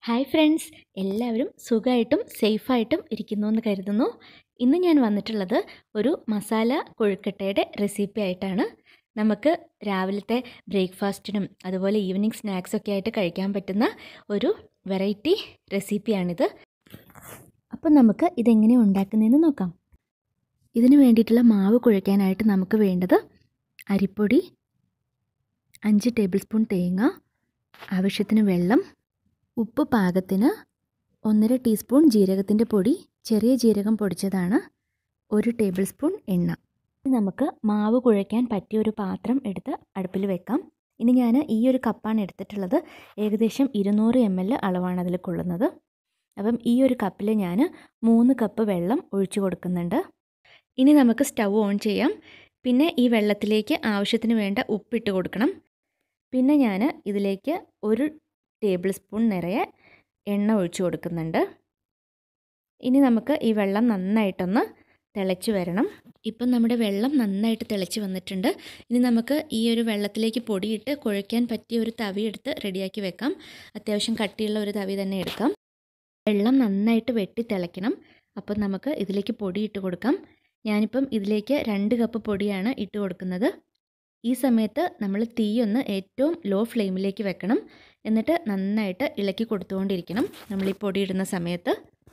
hi friends എല്ലാവരും സുഖമായിട്ടും സേഫായിട്ടും ഇരിക്കുന്നു എന്ന് കരുതുന്നു ഇന്ന് ഞാൻ വന്നിട്ടുള്ളത് ഒരു മസാല കൊഴുക്കട്ടയുടെ റെസിപ്പി ആയിട്ടാണ് നമുക്ക് രാവിലത്തെ ബ്രേക്ക്ഫാസ്റ്റിനും അതുപോലെ ഈവനിങ് സ്നാക്സൊക്കെ ആയിട്ട് കഴിക്കാൻ പറ്റുന്ന ഒരു വെറൈറ്റി റെസിപ്പിയാണിത് അപ്പോൾ നമുക്ക് ഇതെങ്ങനെ ഉണ്ടാക്കുന്നതെന്ന് നോക്കാം ഇതിന് വേണ്ടിയിട്ടുള്ള മാവ് കുഴയ്ക്കാനായിട്ട് നമുക്ക് വേണ്ടത് അരിപ്പൊടി അഞ്ച് ടേബിൾ സ്പൂൺ തേങ്ങ ആവശ്യത്തിന് വെള്ളം ഉപ്പ് പാകത്തിന് ഒന്നര ടീസ്പൂൺ ജീരകത്തിൻ്റെ പൊടി ചെറിയ ജീരകം പൊടിച്ചതാണ് ഒരു ടേബിൾ സ്പൂൺ എണ്ണ ഇനി നമുക്ക് മാവ് കുഴയ്ക്കാൻ പറ്റിയ ഒരു പാത്രം എടുത്ത് അടുപ്പിൽ വെക്കാം ഇനി ഞാൻ ഈ ഒരു കപ്പാണ് എടുത്തിട്ടുള്ളത് ഏകദേശം ഇരുന്നൂറ് എം എൽ അളവാണ് അതിൽ കൊള്ളുന്നത് അപ്പം ഈ ഒരു കപ്പിൽ ഞാൻ മൂന്ന് കപ്പ് വെള്ളം ഒഴിച്ചു കൊടുക്കുന്നുണ്ട് ഇനി നമുക്ക് സ്റ്റൗ ഓൺ ചെയ്യാം പിന്നെ ഈ വെള്ളത്തിലേക്ക് ആവശ്യത്തിന് വേണ്ട ഉപ്പിട്ട് കൊടുക്കണം പിന്നെ ഞാൻ ഇതിലേക്ക് ഒരു ടേബിൾ സ്പൂൺ നിറയെ എണ്ണ ഒഴിച്ചു കൊടുക്കുന്നുണ്ട് ഇനി നമുക്ക് ഈ വെള്ളം നന്നായിട്ടൊന്ന് തിളച്ച് വരണം ഇപ്പം നമ്മുടെ വെള്ളം നന്നായിട്ട് തിളച്ച് വന്നിട്ടുണ്ട് ഇനി നമുക്ക് ഈ ഒരു വെള്ളത്തിലേക്ക് പൊടിയിട്ട് കുഴയ്ക്കാൻ പറ്റിയ ഒരു തവി എടുത്ത് റെഡിയാക്കി വെക്കാം അത്യാവശ്യം കട്ടിയുള്ള ഒരു തവി തന്നെ എടുക്കാം വെള്ളം നന്നായിട്ട് വെട്ടി തിളയ്ക്കണം അപ്പം നമുക്ക് ഇതിലേക്ക് പൊടി ഇട്ട് കൊടുക്കാം ഞാനിപ്പം ഇതിലേക്ക് രണ്ട് കപ്പ് പൊടിയാണ് ഇട്ട് കൊടുക്കുന്നത് ഈ സമയത്ത് നമ്മൾ തീ ഒന്ന് ഏറ്റവും ലോ ഫ്ലെയിമിലേക്ക് വെക്കണം എന്നിട്ട് നന്നായിട്ട് ഇളക്കി കൊടുത്തുകൊണ്ടിരിക്കണം നമ്മൾ ഈ പൊടി ഇടുന്ന സമയത്ത്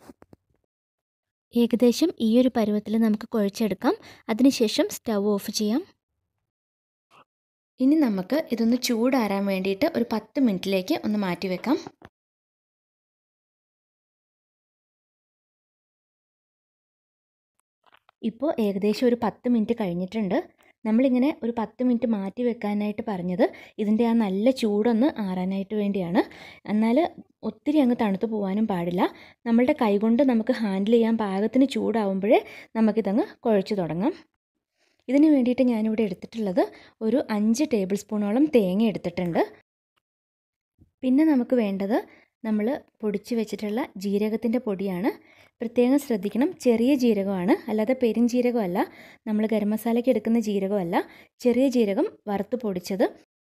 ഏകദേശം ഈ ഒരു പരുവത്തിൽ നമുക്ക് കുഴച്ചെടുക്കാം അതിനുശേഷം സ്റ്റൗ ഓഫ് ചെയ്യാം ഇനി നമുക്ക് ഇതൊന്ന് ചൂടാറാൻ വേണ്ടിയിട്ട് ഒരു പത്ത് മിനിറ്റിലേക്ക് ഒന്ന് മാറ്റി വെക്കാം ഇപ്പോൾ ഏകദേശം ഒരു പത്ത് മിനിറ്റ് കഴിഞ്ഞിട്ടുണ്ട് നമ്മളിങ്ങനെ ഒരു പത്ത് മിനിറ്റ് മാറ്റി വെക്കാനായിട്ട് പറഞ്ഞത് ഇതിൻ്റെ ആ നല്ല ചൂടൊന്ന് ആറാനായിട്ട് വേണ്ടിയാണ് എന്നാൽ ഒത്തിരി അങ്ങ് തണുത്ത് പോകാനും പാടില്ല നമ്മളുടെ കൈകൊണ്ട് നമുക്ക് ഹാൻഡിൽ ചെയ്യാൻ പാകത്തിന് ചൂടാവുമ്പോഴേ നമുക്കിതങ്ങ് കുഴച്ച് തുടങ്ങാം ഇതിന് വേണ്ടിയിട്ട് ഞാനിവിടെ എടുത്തിട്ടുള്ളത് ഒരു അഞ്ച് ടേബിൾ സ്പൂണോളം തേങ്ങ എടുത്തിട്ടുണ്ട് പിന്നെ നമുക്ക് വേണ്ടത് നമ്മൾ പൊടിച്ച് വെച്ചിട്ടുള്ള ജീരകത്തിൻ്റെ പൊടിയാണ് പ്രത്യേകം ശ്രദ്ധിക്കണം ചെറിയ ജീരകമാണ് അല്ലാതെ പെരുംജീരകമല്ല നമ്മൾ ഗരം മസാലയ്ക്ക് എടുക്കുന്ന ജീരകമല്ല ചെറിയ ജീരകം വറുത്ത് പൊടിച്ചത്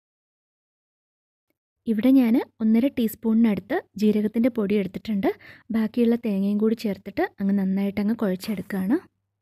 ഇവിടെ ഞാൻ ഒന്നര ടീസ്പൂണിനടുത്ത് ജീരകത്തിൻ്റെ പൊടി എടുത്തിട്ടുണ്ട് ബാക്കിയുള്ള തേങ്ങയും കൂടി ചേർത്തിട്ട് അങ്ങ് നന്നായിട്ട് അങ്ങ് കുഴച്ചെടുക്കുകയാണ്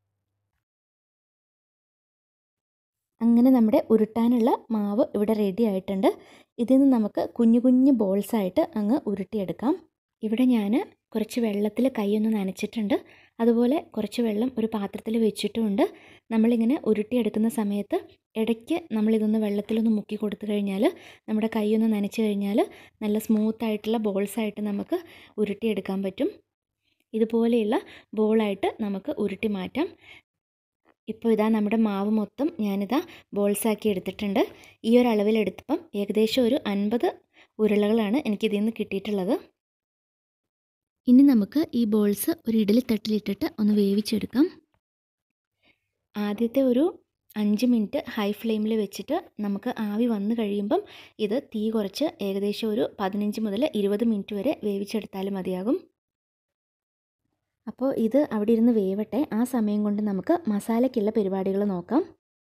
അങ്ങനെ നമ്മുടെ ഉരുട്ടാനുള്ള മാവ് ഇവിടെ റെഡി ആയിട്ടുണ്ട് ഇതിൽ നിന്ന് നമുക്ക് കുഞ്ഞു കുഞ്ഞു ബോൾസായിട്ട് അങ്ങ് ഉരുട്ടിയെടുക്കാം ഇവിടെ ഞാൻ കുറച്ച് വെള്ളത്തിൽ കൈയൊന്ന് നനച്ചിട്ടുണ്ട് അതുപോലെ കുറച്ച് വെള്ളം ഒരു പാത്രത്തിൽ വെച്ചിട്ടുമുണ്ട് നമ്മളിങ്ങനെ ഉരുട്ടിയെടുക്കുന്ന സമയത്ത് ഇടയ്ക്ക് നമ്മളിതൊന്ന് വെള്ളത്തിലൊന്ന് മുക്കി കൊടുത്തു കഴിഞ്ഞാൽ നമ്മുടെ കൈയൊന്ന് നനച്ച് കഴിഞ്ഞാൽ നല്ല സ്മൂത്തായിട്ടുള്ള ബോൾസായിട്ട് നമുക്ക് ഉരുട്ടിയെടുക്കാൻ പറ്റും ഇതുപോലെയുള്ള ബോളായിട്ട് നമുക്ക് ഉരുട്ടി മാറ്റാം ഇപ്പോൾ ഇതാ നമ്മുടെ മാവ് മൊത്തം ഞാനിതാ ബോൾസാക്കി എടുത്തിട്ടുണ്ട് ഈ ഒരു അളവിലെടുത്തപ്പം ഏകദേശം ഒരു അൻപത് ഉരുളകളാണ് എനിക്കിതിൽ നിന്ന് കിട്ടിയിട്ടുള്ളത് ഇനി നമുക്ക് ഈ ബോൾസ് ഒരു ഇഡലി തട്ടിലിട്ടിട്ട് ഒന്ന് വേവിച്ചെടുക്കാം ആദ്യത്തെ ഒരു അഞ്ച് മിനിറ്റ് ഹൈ ഫ്ലെയിമിൽ വെച്ചിട്ട് നമുക്ക് ആവി വന്നു കഴിയുമ്പം ഇത് തീ കുറച്ച് ഏകദേശം ഒരു പതിനഞ്ച് മുതൽ ഇരുപത് മിനിറ്റ് വരെ വേവിച്ചെടുത്താലും മതിയാകും അപ്പോൾ ഇത് അവിടെ ഇരുന്ന് വേവട്ടെ ആ സമയം കൊണ്ട് നമുക്ക് മസാലയ്ക്കുള്ള പരിപാടികൾ നോക്കാം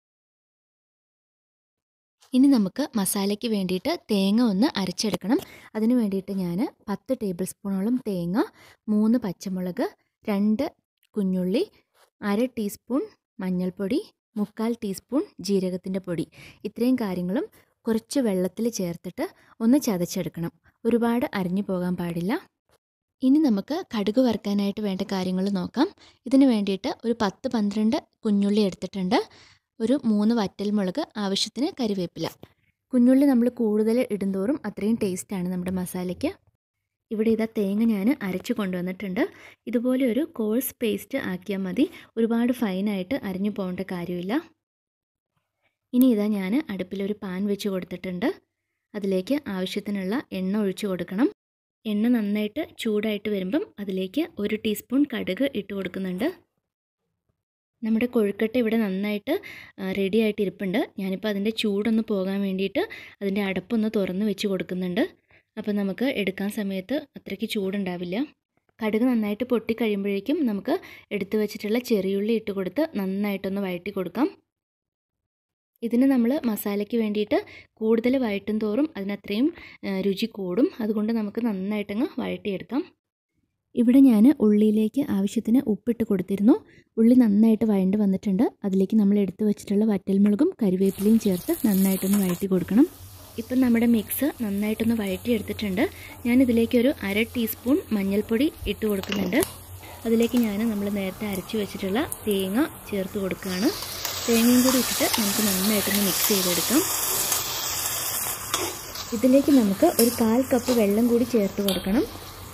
ഇനി നമുക്ക് മസാലയ്ക്ക് വേണ്ടിയിട്ട് തേങ്ങ ഒന്ന് അരച്ചെടുക്കണം അതിന് വേണ്ടിയിട്ട് ഞാൻ പത്ത് ടേബിൾ സ്പൂണോളം തേങ്ങ മൂന്ന് പച്ചമുളക് രണ്ട് കുഞ്ഞുള്ളി അര ടീസ്പൂൺ മഞ്ഞൾപ്പൊടി മുക്കാൽ ടീസ്പൂൺ ജീരകത്തിൻ്റെ പൊടി ഇത്രയും കാര്യങ്ങളും കുറച്ച് വെള്ളത്തിൽ ചേർത്തിട്ട് ഒന്ന് ചതച്ചെടുക്കണം ഒരുപാട് അരിഞ്ഞു പോകാൻ പാടില്ല ഇനി നമുക്ക് കടുക് വറുക്കാനായിട്ട് വേണ്ട കാര്യങ്ങൾ നോക്കാം ഇതിന് വേണ്ടിയിട്ട് ഒരു പത്ത് പന്ത്രണ്ട് കുഞ്ഞുള്ളി എടുത്തിട്ടുണ്ട് ഒരു മൂന്ന് വറ്റൽമുളക് ആവശ്യത്തിന് കരിവേപ്പില കുഞ്ഞുള്ളി നമ്മൾ കൂടുതൽ ഇടുന്തോറും അത്രയും ടേസ്റ്റാണ് നമ്മുടെ മസാലയ്ക്ക് ഇവിടെ ഇതാ തേങ്ങ ഞാൻ അരച്ച് കൊണ്ടുവന്നിട്ടുണ്ട് ഇതുപോലെ ഒരു കോഴ്സ് പേസ്റ്റ് ആക്കിയാൽ മതി ഒരുപാട് ഫൈനായിട്ട് അരിഞ്ഞു പോകേണ്ട കാര്യമില്ല ഇനി ഇതാ ഞാൻ അടുപ്പിലൊരു പാൻ വെച്ച് കൊടുത്തിട്ടുണ്ട് അതിലേക്ക് ആവശ്യത്തിനുള്ള എണ്ണ ഒഴിച്ചു കൊടുക്കണം എണ്ണ നന്നായിട്ട് ചൂടായിട്ട് വരുമ്പം അതിലേക്ക് ഒരു ടീസ്പൂൺ കടുക് ഇട്ട് കൊടുക്കുന്നുണ്ട് നമ്മുടെ കൊഴുക്കട്ട ഇവിടെ നന്നായിട്ട് റെഡി ആയിട്ട് ഇരിപ്പുണ്ട് ഞാനിപ്പോൾ അതിൻ്റെ ചൂടൊന്ന് പോകാൻ വേണ്ടിയിട്ട് അതിൻ്റെ അടപ്പൊന്ന് തുറന്ന് വെച്ച് കൊടുക്കുന്നുണ്ട് അപ്പോൾ നമുക്ക് എടുക്കാൻ സമയത്ത് അത്രയ്ക്ക് ചൂടുണ്ടാവില്ല കടുക് നന്നായിട്ട് പൊട്ടിക്കഴിയുമ്പോഴേക്കും നമുക്ക് എടുത്തു വെച്ചിട്ടുള്ള ചെറിയുള്ളി ഇട്ട് കൊടുത്ത് നന്നായിട്ടൊന്ന് വഴറ്റി കൊടുക്കാം ഇതിന് നമ്മൾ മസാലയ്ക്ക് വേണ്ടിയിട്ട് കൂടുതൽ വഴറ്റും തോറും അതിനത്രയും ആ, രുചി കൂടും അതുകൊണ്ട് നമുക്ക് നന്നായിട്ടങ്ങ് വഴറ്റിയെടുക്കാം ഇവിടെ ഞാൻ ഉള്ളിയിലേക്ക് ആവശ്യത്തിന് ഉപ്പിട്ട് കൊടുത്തിരുന്നു ഉള്ളി നന്നായിട്ട് വഴണ്ട് വന്നിട്ടുണ്ട് അതിലേക്ക് നമ്മൾ എടുത്തു വെച്ചിട്ടുള്ള വറ്റൽമുളകും കരിവേപ്പിലയും ചേർത്ത് നന്നായിട്ടൊന്ന് വഴറ്റി കൊടുക്കണം ഇപ്പം നമ്മുടെ മിക്സ് നന്നായിട്ടൊന്ന് വഴറ്റിയെടുത്തിട്ടുണ്ട് ഞാൻ ഇതിലേക്ക് ഒരു അര ടീസ്പൂൺ മഞ്ഞൾപ്പൊടി ഇട്ട് കൊടുക്കുന്നുണ്ട് അതിലേക്ക് ഞാൻ നമ്മൾ നേരത്തെ അരച്ച് വെച്ചിട്ടുള്ള തേങ്ങ ചേർത്ത് കൊടുക്കുകയാണ് തേങ്ങയും കൂടി ഇട്ടിട്ട് നമുക്ക് നന്നായിട്ടൊന്ന് മിക്സ് ചെയ്തെടുക്കാം ഇതിലേക്ക് നമുക്ക് ഒരു കാൽ കപ്പ് വെള്ളം കൂടി ചേർത്ത് കൊടുക്കണം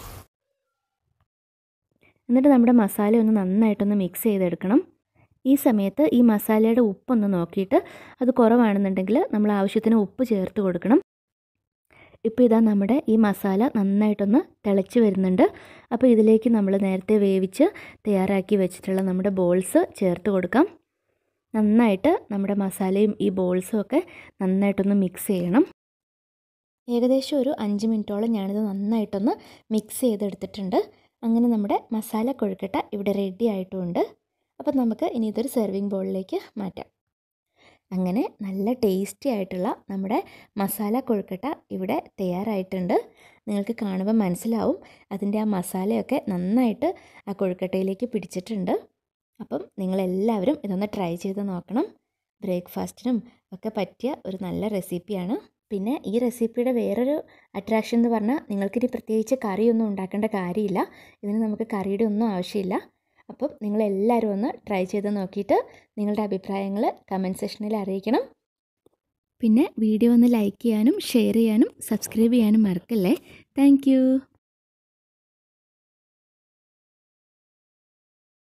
എന്നിട്ട് നമ്മുടെ മസാല ഒന്ന് നന്നായിട്ടൊന്ന് മിക്സ് ചെയ്തെടുക്കണം ഈ സമയത്ത് ഈ മസാലയുടെ ഉപ്പൊന്ന് നോക്കിയിട്ട് അത് കുറവാണെന്നുണ്ടെങ്കിൽ നമ്മൾ ആവശ്യത്തിന് ഉപ്പ് ചേർത്ത് കൊടുക്കണം ഇപ്പോൾ ഇതാ നമ്മുടെ ഈ മസാല നന്നായിട്ടൊന്ന് തിളച്ച് വരുന്നുണ്ട് അപ്പോൾ ഇതിലേക്ക് നമ്മൾ നേരത്തെ വേവിച്ച് തയ്യാറാക്കി വെച്ചിട്ടുള്ള നമ്മുടെ ബോൾസ് ചേർത്ത് കൊടുക്കാം നന്നായിട്ട് നമ്മുടെ മസാലയും ഈ ബോൾസും ഒക്കെ നന്നായിട്ടൊന്ന് മിക്സ് ചെയ്യണം ഏകദേശം ഒരു അഞ്ച് മിനിറ്റോളം ഞാനിത് നന്നായിട്ടൊന്ന് മിക്സ് ചെയ്തെടുത്തിട്ടുണ്ട് അങ്ങനെ നമ്മുടെ മസാല കൊഴുക്കട്ട ഇവിടെ റെഡി ആയിട്ടുമുണ്ട് അപ്പം നമുക്ക് ഇനി ഇതൊരു സെർവിങ് ബൗളിലേക്ക് മാറ്റാം അങ്ങനെ നല്ല ടേസ്റ്റി ആയിട്ടുള്ള നമ്മുടെ മസാല കൊഴുക്കട്ട ഇവിടെ തയ്യാറായിട്ടുണ്ട് നിങ്ങൾക്ക് കാണുമ്പോൾ മനസ്സിലാവും അതിൻ്റെ ആ മസാലയൊക്കെ നന്നായിട്ട് ആ കൊഴുക്കട്ടയിലേക്ക് പിടിച്ചിട്ടുണ്ട് അപ്പം നിങ്ങളെല്ലാവരും ഇതൊന്ന് ട്രൈ ചെയ്ത് നോക്കണം ബ്രേക്ക്ഫാസ്റ്റിനും ഒക്കെ പറ്റിയ ഒരു നല്ല റെസിപ്പിയാണ് പിന്നെ ഈ റെസിപ്പിയുടെ വേറൊരു അട്രാക്ഷൻ എന്ന് പറഞ്ഞാൽ നിങ്ങൾക്കിനി പ്രത്യേകിച്ച് കറിയൊന്നും ഉണ്ടാക്കേണ്ട കാര്യമില്ല ഇതിന് നമുക്ക് കറിയുടെ ഒന്നും ആവശ്യമില്ല അപ്പം നിങ്ങളെല്ലാവരും ഒന്ന് ട്രൈ ചെയ്ത് നോക്കിയിട്ട് നിങ്ങളുടെ അഭിപ്രായങ്ങൾ കമൻറ്റ് സെക്ഷനിൽ അറിയിക്കണം പിന്നെ വീഡിയോ ഒന്ന് ലൈക്ക് ചെയ്യാനും ഷെയർ ചെയ്യാനും സബ്സ്ക്രൈബ് ചെയ്യാനും മറക്കല്ലേ താങ്ക്